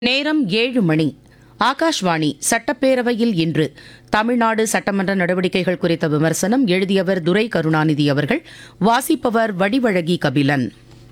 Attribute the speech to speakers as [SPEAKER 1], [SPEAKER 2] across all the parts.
[SPEAKER 1] நேரம் ஏழு மணி ஆகாஷ்வாணி சட்டப்பேரவையில் இன்று தமிழ்நாடு சட்டமன்ற நடவடிக்கைகள் குறித்த விமர்சனம் எழுதியவர் துரை கருணாநிதி அவர்கள் வாசிப்பவர் வடிவழகி கபிலன்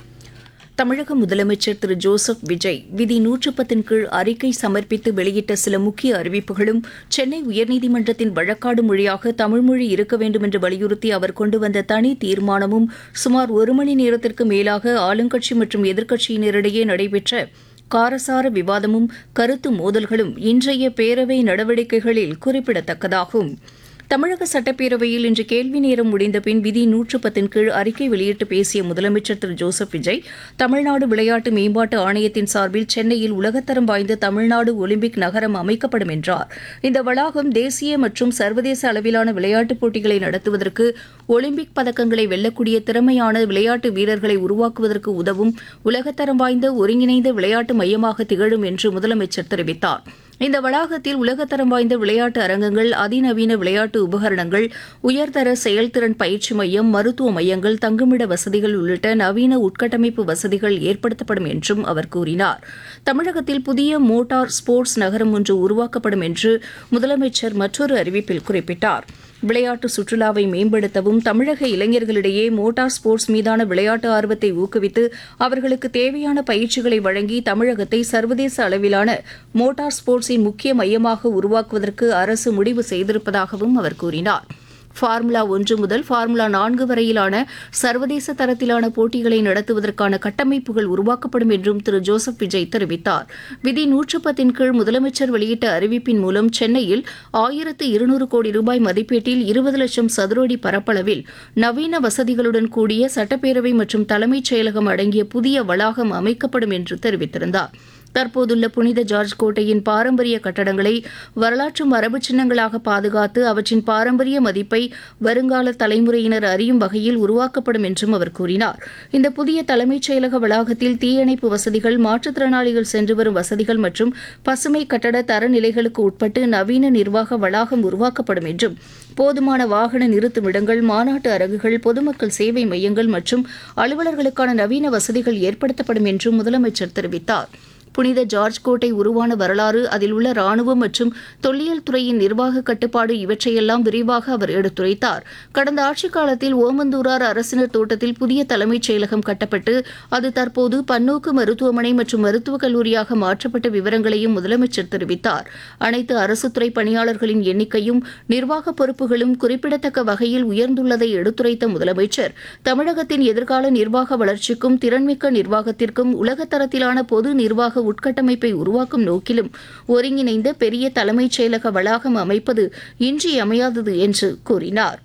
[SPEAKER 2] தமிழக முதலமைச்சர் திரு ஜோசப் விஜய் விதி நூற்று பத்தின் கீழ் அறிக்கை சமர்ப்பித்து வெளியிட்ட சில முக்கிய அறிவிப்புகளும் சென்னை உயர்நீதிமன்றத்தின் வழக்காடு மொழியாக தமிழ்மொழி இருக்க வேண்டும் என்று வலியுறுத்தி அவர் கொண்டு வந்த தனி தீர்மானமும் சுமார் ஒரு மணி நேரத்திற்கு மேலாக ஆளுங்கட்சி மற்றும் எதிர்க்கட்சியினரிடையே நடைபெற்ற காரசார விவாதமும் கருத்து மோதல்களும் இன்றைய பேரவை நடவடிக்கைகளில் குறிப்பிடத்தக்கதாகும் தமிழக சட்டப்பேரவையில் இன்று கேள்வி நேரம் முடிந்த பின் விதி நூற்று பத்தின் கீழ் அறிக்கை வெளியிட்டு பேசிய முதலமைச்சர் திரு ஜோசப் விஜய் தமிழ்நாடு விளையாட்டு மேம்பாட்டு ஆணையத்தின் சார்பில் சென்னையில் உலகத்தரம் வாய்ந்த தமிழ்நாடு ஒலிம்பிக் நகரம் அமைக்கப்படும் என்றார் இந்த வளாகம் தேசிய மற்றும் சர்வதேச அளவிலான விளையாட்டுப் போட்டிகளை நடத்துவதற்கு ஒலிம்பிக் பதக்கங்களை வெல்லக்கூடிய திறமையான விளையாட்டு வீரர்களை உருவாக்குவதற்கு உதவும் உலகத்தரம் வாய்ந்த ஒருங்கிணைந்த விளையாட்டு மையமாக திகழும் என்று முதலமைச்சர் தெரிவித்தார் இந்த வளாகத்தில் உலகத்தரம் வாய்ந்த விளையாட்டு அரங்கங்கள் அதிநவீன விளையாட்டு உபகரணங்கள் உயர்தர செயல்திறன் பயிற்சி மையம் மருத்துவ மையங்கள் தங்குமிட வசதிகள் உள்ளிட்ட நவீன உட்கட்டமைப்பு வசதிகள் ஏற்படுத்தப்படும் என்றும் அவர் கூறினார் தமிழகத்தில் புதிய மோட்டார் ஸ்போர்ட்ஸ் நகரம் ஒன்று உருவாக்கப்படும் என்று முதலமைச்சர் மற்றொரு அறிவிப்பில் குறிப்பிட்டார் விளையாட்டு சுற்றுலாவை மேம்படுத்தவும் தமிழக இளைஞர்களிடையே மோட்டார் ஸ்போர்ட்ஸ் மீதான விளையாட்டு ஆர்வத்தை ஊக்குவித்து அவர்களுக்கு தேவையான பயிற்சிகளை வழங்கி தமிழகத்தை சர்வதேச அளவிலான மோட்டார் ஸ்போர்ட்ஸின் முக்கிய மையமாக உருவாக்குவதற்கு அரசு முடிவு செய்திருப்பதாகவும் அவர் கூறினார் ஃபார்முலா ஒன்று முதல் ஃபார்முலா நான்கு வரையிலான சர்வதேச தரத்திலான போட்டிகளை நடத்துவதற்கான கட்டமைப்புகள் உருவாக்கப்படும் என்றும் திரு ஜோசப் விஜய் தெரிவித்தார் விதி நூற்று பத்தின் கீழ் முதலமைச்சர் வெளியிட்ட அறிவிப்பின் மூலம் சென்னையில் ஆயிரத்து இருநூறு கோடி ரூபாய் மதிப்பீட்டில் இருபது லட்சம் சதுர அடி பரப்பளவில் நவீன வசதிகளுடன் கூடிய சட்டப்பேரவை மற்றும் தலைமைச் செயலகம் அடங்கிய புதிய வளாகம் அமைக்கப்படும் என்று தெரிவித்திருந்தார் தற்போதுள்ள புனித ஜார்ஜ் கோட்டையின் பாரம்பரிய கட்டடங்களை வரலாற்று மரபு சின்னங்களாக பாதுகாத்து அவற்றின் பாரம்பரிய மதிப்பை வருங்கால தலைமுறையினர் அறியும் வகையில் உருவாக்கப்படும் என்றும் அவர் கூறினார் இந்த புதிய தலைமைச் செயலக வளாகத்தில் தீயணைப்பு வசதிகள் மாற்றுத்திறனாளிகள் சென்று வரும் வசதிகள் மற்றும் பசுமை கட்டட தரநிலைகளுக்கு உட்பட்டு நவீன நிர்வாக வளாகம் உருவாக்கப்படும் என்றும் போதுமான வாகன நிறுத்துமிடங்கள் மாநாட்டு அரங்குகள் பொதுமக்கள் சேவை மையங்கள் மற்றும் அலுவலர்களுக்கான நவீன வசதிகள் ஏற்படுத்தப்படும் என்றும் முதலமைச்சர் தெரிவித்தார் புனித ஜார்ஜ் கோட்டை உருவான வரலாறு அதில் உள்ள ராணுவம் மற்றும் தொல்லியல் துறையின் நிர்வாக கட்டுப்பாடு இவற்றையெல்லாம் விரிவாக அவர் எடுத்துரைத்தார் கடந்த ஆட்சிக் காலத்தில் ஓமந்தூரார் அரசினர் தோட்டத்தில் புதிய தலைமைச் செயலகம் கட்டப்பட்டு அது தற்போது பன்னோக்கு மருத்துவமனை மற்றும் மருத்துவக் கல்லூரியாக மாற்றப்பட்ட விவரங்களையும் முதலமைச்சர் தெரிவித்தார் அனைத்து அரசுத் துறை பணியாளர்களின் எண்ணிக்கையும் நிர்வாக பொறுப்புகளும் குறிப்பிடத்தக்க வகையில் உயர்ந்துள்ளதை எடுத்துரைத்த முதலமைச்சர் தமிழகத்தின் எதிர்கால நிர்வாக வளர்ச்சிக்கும் திறன்மிக்க நிர்வாகத்திற்கும் உலகத்தரத்திலான பொது நிர்வாக உட்கட்டமைப்பை உருவாக்கும் நோக்கிலும் ஒருங்கிணைந்த பெரிய தலைமைச் செயலக வளாகம் அமைப்பது இன்றியமையாதது என்று கூறினார்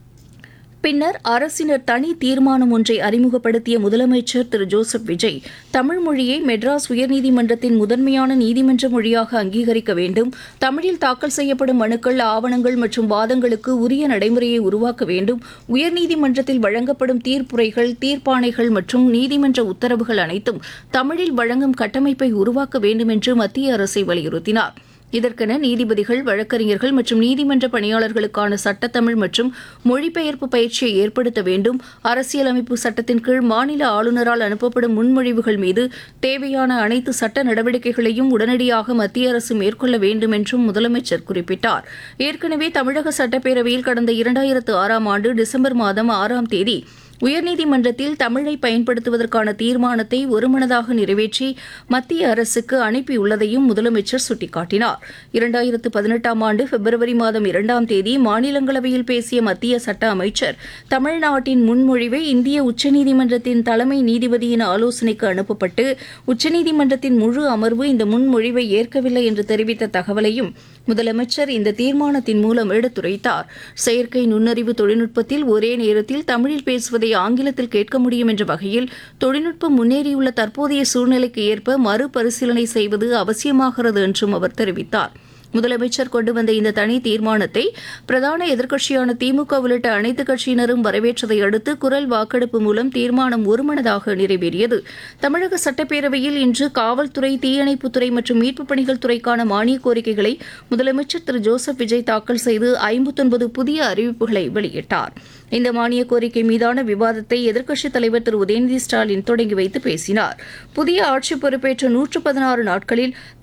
[SPEAKER 2] பின்னர் அரசினர் தனி தீர்மானம் ஒன்றை அறிமுகப்படுத்திய முதலமைச்சர் திரு ஜோசப் விஜய் தமிழ் மொழியை மெட்ராஸ் உயர்நீதிமன்றத்தின் முதன்மையான நீதிமன்ற மொழியாக அங்கீகரிக்க வேண்டும் தமிழில் தாக்கல் செய்யப்படும் மனுக்கள் ஆவணங்கள் மற்றும் வாதங்களுக்கு உரிய நடைமுறையை உருவாக்க வேண்டும் உயர்நீதிமன்றத்தில் வழங்கப்படும் தீர்ப்புரைகள் தீர்ப்பாணைகள் மற்றும் நீதிமன்ற உத்தரவுகள் அனைத்தும் தமிழில் வழங்கும் கட்டமைப்பை உருவாக்க வேண்டும் என்று மத்திய அரசை வலியுறுத்தினார் இதற்கென நீதிபதிகள் வழக்கறிஞர்கள் மற்றும் நீதிமன்ற பணியாளர்களுக்கான சட்டத்தமிழ் மற்றும் மொழிபெயர்ப்பு பயிற்சியை ஏற்படுத்த வேண்டும் அரசியலமைப்பு சட்டத்தின் கீழ் மாநில ஆளுநரால் அனுப்பப்படும் முன்மொழிவுகள் மீது தேவையான அனைத்து சட்ட நடவடிக்கைகளையும் உடனடியாக மத்திய அரசு மேற்கொள்ள வேண்டும் என்றும் முதலமைச்சர் குறிப்பிட்டார் ஏற்கனவே தமிழக சட்டப்பேரவையில் கடந்த இரண்டாயிரத்து ஆறாம் ஆண்டு டிசம்பர் மாதம் ஆறாம் தேதி உயர்நீதிமன்றத்தில் தமிழை பயன்படுத்துவதற்கான தீர்மானத்தை ஒருமனதாக நிறைவேற்றி மத்திய அரசுக்கு அனுப்பியுள்ளதையும் முதலமைச்சர் சுட்டிக்காட்டினார் இரண்டாயிரத்து பதினெட்டாம் ஆண்டு பிப்ரவரி மாதம் இரண்டாம் தேதி மாநிலங்களவையில் பேசிய மத்திய சட்ட அமைச்சர் தமிழ்நாட்டின் முன்மொழிவை இந்திய உச்சநீதிமன்றத்தின் தலைமை நீதிபதியின் ஆலோசனைக்கு அனுப்பப்பட்டு உச்சநீதிமன்றத்தின் முழு அமர்வு இந்த முன்மொழிவை ஏற்கவில்லை என்று தெரிவித்த தகவலையும் முதலமைச்சர் இந்த தீர்மானத்தின் மூலம் எடுத்துரைத்தார் செயற்கை நுண்ணறிவு தொழில்நுட்பத்தில் ஒரே நேரத்தில் தமிழில் பேசுவதை ஆங்கிலத்தில் கேட்க முடியும் என்ற வகையில் தொழில்நுட்பம் முன்னேறியுள்ள தற்போதைய சூழ்நிலைக்கு ஏற்ப மறுபரிசீலனை செய்வது அவசியமாகிறது என்றும் அவர் தெரிவித்தார் முதலமைச்சர் கொண்டு வந்த இந்த தனி தீர்மானத்தை பிரதான எதிர்க்கட்சியான திமுக உள்ளிட்ட அனைத்து கட்சியினரும் வரவேற்றதை அடுத்து குரல் வாக்கெடுப்பு மூலம் தீர்மானம் ஒருமனதாக நிறைவேறியது தமிழக சட்டப்பேரவையில் இன்று காவல்துறை தீயணைப்புத்துறை மற்றும் மீட்புப் பணிகள் துறைக்கான மானிய கோரிக்கைகளை முதலமைச்சர் திரு ஜோசப் விஜய் தாக்கல் செய்து ஐம்பத்தொன்பது புதிய அறிவிப்புகளை வெளியிட்டார் இந்த மானிய கோரிக்கை மீதான விவாதத்தை எதிர்க்கட்சித் தலைவர் திரு உதயநிதி ஸ்டாலின் தொடங்கி வைத்து பேசினார் புதிய ஆட்சி பொறுப்பேற்ற நூற்று பதினாறு நாட்களில்